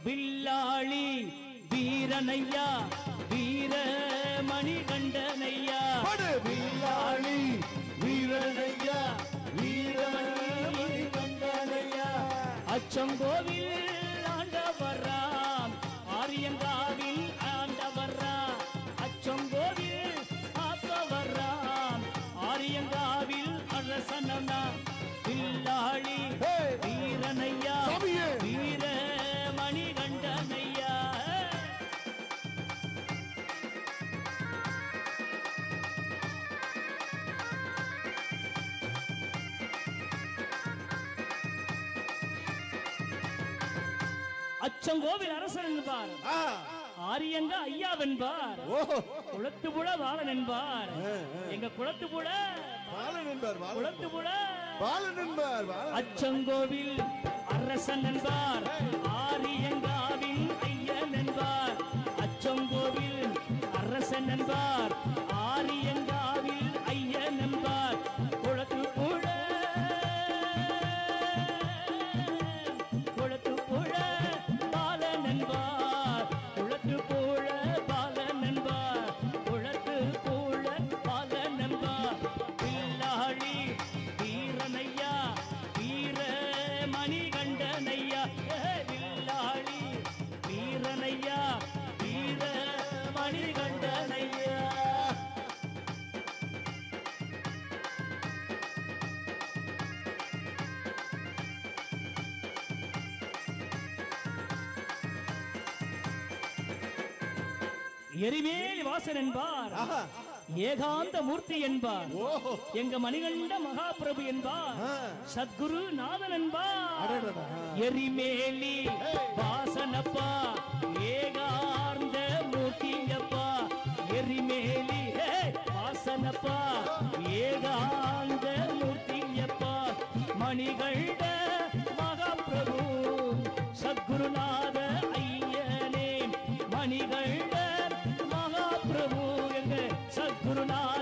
வில்லாளி வீரனையா வீர மணிகண்டனையா படு வில்லாளி வீரனையா வீரமணி கண்டனையா அச்சங்கோவில் ஆண்டவராம் ஆரியங்காவில் ஆண்டவராம் அச்சங்கோவில் ஆப்பவராம் ஆரியங்காவில் அரசனா வில்லாளி ஹே! வீரனையா சாமியே! வீர மணிகண்டனையா அச்சங்கோவில் அரசன் என்பார் ஆ, ஆரியங்க ஐயாவென்பார் ஓ குளத்து புல வாழன் என்பார் எங்க குளத்து புல பாலன் என்பார் பாலன் குளத்து புல பாலன் என்பார் பாலன் அச்சங்கோவில் அரசன் என்பார் ஆரியங்காவின் ஐயன் என்பார் அச்சங்கோவில் அரசன் என்பார் ஆரியங்காவில் ஐயன் என்பார் குளத்து புழ குளத்து புழ பாலன் என்பார் குளத்து புழ பாலன் என்பார் குளத்து புழ பாலன் என்பார் பில்லாளி வீரனையா வீர மணிகண்டனையா ஏ, வில்லாளி வீரனையா வீர மணிகண்டனையா எரிமேலி வாசன் என்பார் ஆஹா. ஏகாந்த மூர்த்தி என்பார் ஓஹோ எங்க மணிகண்ட மகாபிரபு என்பார் ஆ. சத்குரு நாதன் என்பார் அடடடா. எரிமேலி வாசனப்பா ஏகார்ந்த மூர்த்தியப்பா எரிமேலி ஹே, வாசனப்பா ஏகாந்த மூர்த்தியப்பா மணிகண்ட மகாபிரபு சத்குருநாத ஐயனே மணிகண்ட மகாபிரபு எங்க சத்குருநாத